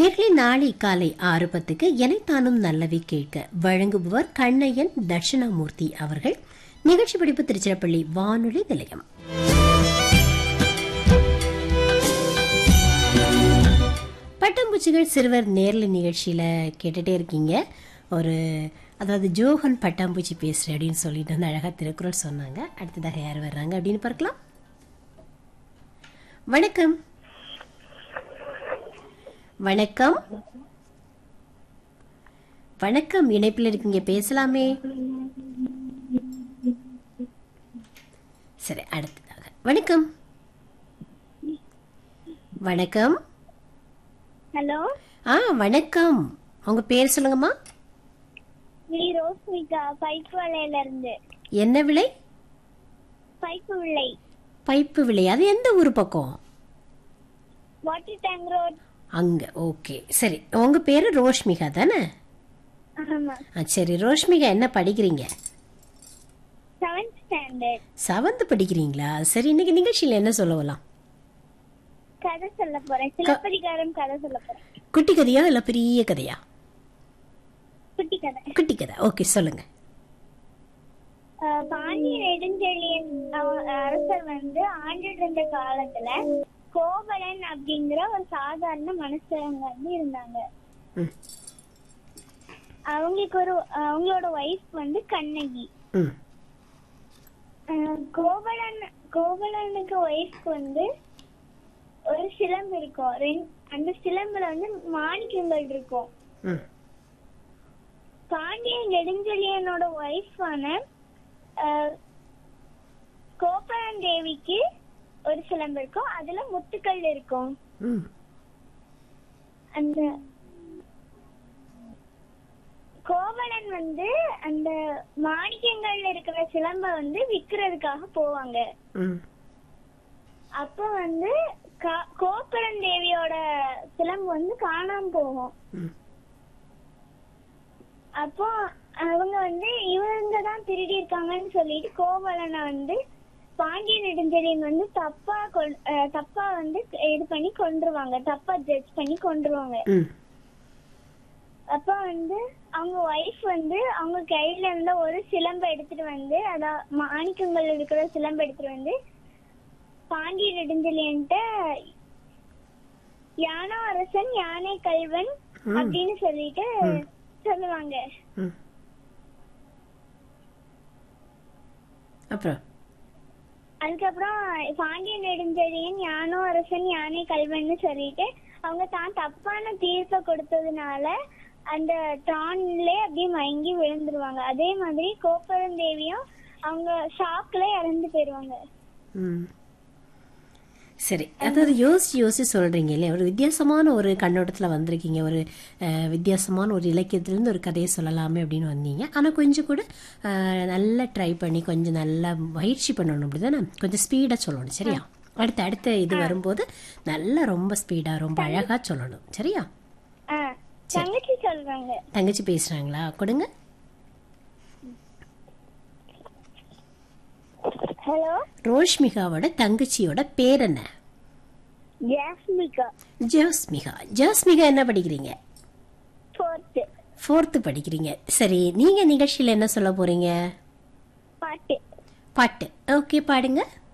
நேர்களை நாளை காலை ஆறு பத்துக்கு எனைத்தானும் நல்லவை கேட்க வழங்குபவர் கண்ணையன் தட்சிணாமூர்த்தி அவர்கள் நிகழ்ச்சி படிப்பு திருச்சிராப்பள்ளி வானொலி நிலையம் பட்டாம்பூச்சிகள் சிறுவர் நேர்ல நிகழ்ச்சியில கேட்டுட்டே இருக்கீங்க ஒரு அதாவது ஜோஹன் பட்டாம்பூச்சி பேசுறேன் அப்படின்னு சொல்லிட்டு வந்து அழகா திருக்குறள் சொன்னாங்க அடுத்ததாக யார் வர்றாங்க அப்படின்னு பார்க்கலாம் வணக்கம் வணக்கம் வணக்கம் இணைப்பில் இருக்கீங்க பேசலாமே சரி அடுத்ததாக வணக்கம் வணக்கம் ஹலோ ஆ வணக்கம் உங்க பேர் சொல்லுங்கம்மா வி ரோஸ்மிகா பைப்பு வலையில இருந்து என்ன விலை பைப்பு விலை பைப்பு விலை அது எந்த ஊர் பக்கம் வாட்டர் டேங்க் ரோட் அங்க ஓகே சரி உங்க பேரு ரோஷ்மிகா தானே ஆமா ஆ, சரி ரோஷ்மிகா என்ன படிக்கிறீங்க செவன்த் ஸ்டாண்டர்ட் செவன்த் படிக்கிறீங்களா சரி இன்னைக்கு நிகழ்ச்சியில என்ன சொல்லலாம் கதை சொல்ல போறேன் சிலப்பதிகாரம் கதை சொல்ல போறேன் குட்டி கதையா இல்ல பெரிய கதையா குட்டி கதை குட்டி கதை ஓகே சொல்லுங்க அஹ், பாண்டிய நெடுஞ்செழியன் அவ- அரசர் வந்து ஆண்டுட்டு இருந்த காலத்துல கோவலன் அப்படிங்கிற ஒரு சாதாரண மனுஷங்க வந்து இருந்தாங்க ம் அவங்களுக்கு ஒரு அவங்களோட ஒய்ஃப் வந்து கண்ணகி ம் அஹ் கோவலன் கோவலனுக்கு ஒய்ஃப்க்கு வந்து ஒரு சிலம்பு இருக்கும் ரெண்- அந்த சிலம்புல வந்து மாணிக்கங்கள் இருக்கும் ம் பாண்டிய நெடுஞ்செழியனோட ஒய்ஃபான கோப்பரன் தேவிக்கு ஒரு சிலம்பு இருக்கும் அதுல முத்துக்கள் இருக்கும் ம் அந்த கோவலன் வந்து அந்த மாணிக்கங்கள்ல இருக்கிற சிலம்ப வந்து விக்கிறதுக்காக போவாங்க ம் அப்ப வந்து கா- கோப்பரன் தேவியோட சிலம்பு வந்து காணாம போகும் ம் அப்போ அவங்க வந்து இவங்க தான் திருடி இருக்காங்கன்னு சொல்லிட்டு கோவலனை வந்து பாண்டிய நெடுஞ்செழியன் வந்து தப்பா கொல்- அஹ் தப்பா வந்து இது பண்ணி கொன்றுவாங்க தப்பா ஜட்ஜ் பண்ணி கொன்றுவாங்க ம் அப்ப வந்து அவங்க ஒய்ஃப் வந்து அவங்க கையில இருந்த ஒரு சிலம்பை எடுத்துட்டு வந்து அதான் மாணிக்கங்கள் இருக்கிற சிலம்பை எடுத்துட்டு வந்து பாண்டிய நெடுஞ்செழியன்ட்ட யானை அரசன் யானை கல்வன் ம். அப்படின்னு சொல்லிட்டு சொல்லுவாங்க ம் அப்புறம் அதுக்கப்புறம் பாண்டிய நெடுஞ்செழியன் யானோ அரசன் யானை கல்வன்னு சொல்லிட்டு அவங்க தான் தப்பான தீர்ப்பை கொடுத்ததுனால அந்த ட்ரான்ல அப்படியே மயங்கி விழுந்துருவாங்க அதே மாதிரி கோப்பரன் தேவியும் அவங்க ஷாக்ல இறந்து போயிருவாங்க ம் சரி அதாவது யோசிச்சு யோசிச்சு சொல்றீங்க இல்லையா ஒரு வித்தியாசமான ஒரு கண்ணோட்டத்தில் வந்திருக்கீங்க ஒரு அஹ், வித்தியாசமான ஒரு இலக்கியத்திலேருந்து ஒரு கதையை சொல்லலாமே அப்படின்னு வந்தீங்க ஆனால் கொஞ்சம் கூட அஹ், நல்லா ட்ரை பண்ணி கொஞ்சம் நல்லா பயிற்சி பண்ணணும் அப்படிதானே கொஞ்சம் ஸ்பீடாக சொல்லணும் சரியா அடுத்து அடுத்த இது வரும்போது நல்லா ரொம்ப ஸ்பீடாக ரொம்ப அழகாக சொல்லணும் சரியா ஆ, தங்கச்சி சொல்றாங்க தங்கச்சி பேசுகிறாங்களா கொடுங்க ஹலோ ரோஷ்மிகாவோட தங்கச்சியோட பேர் என்ன ஜாஸ்மிகா ஜோஸ்மிகா ஜோஸ்மிகா என்ன படிக்கிறீங்க ஃபோர்த்து ஃபோர்த்து படிக்கிறீங்க சரி நீங்க நிகழ்ச்சியில என்ன சொல்ல போறீங்க பாட்டு பாட்டு ஓகே பாடுங்க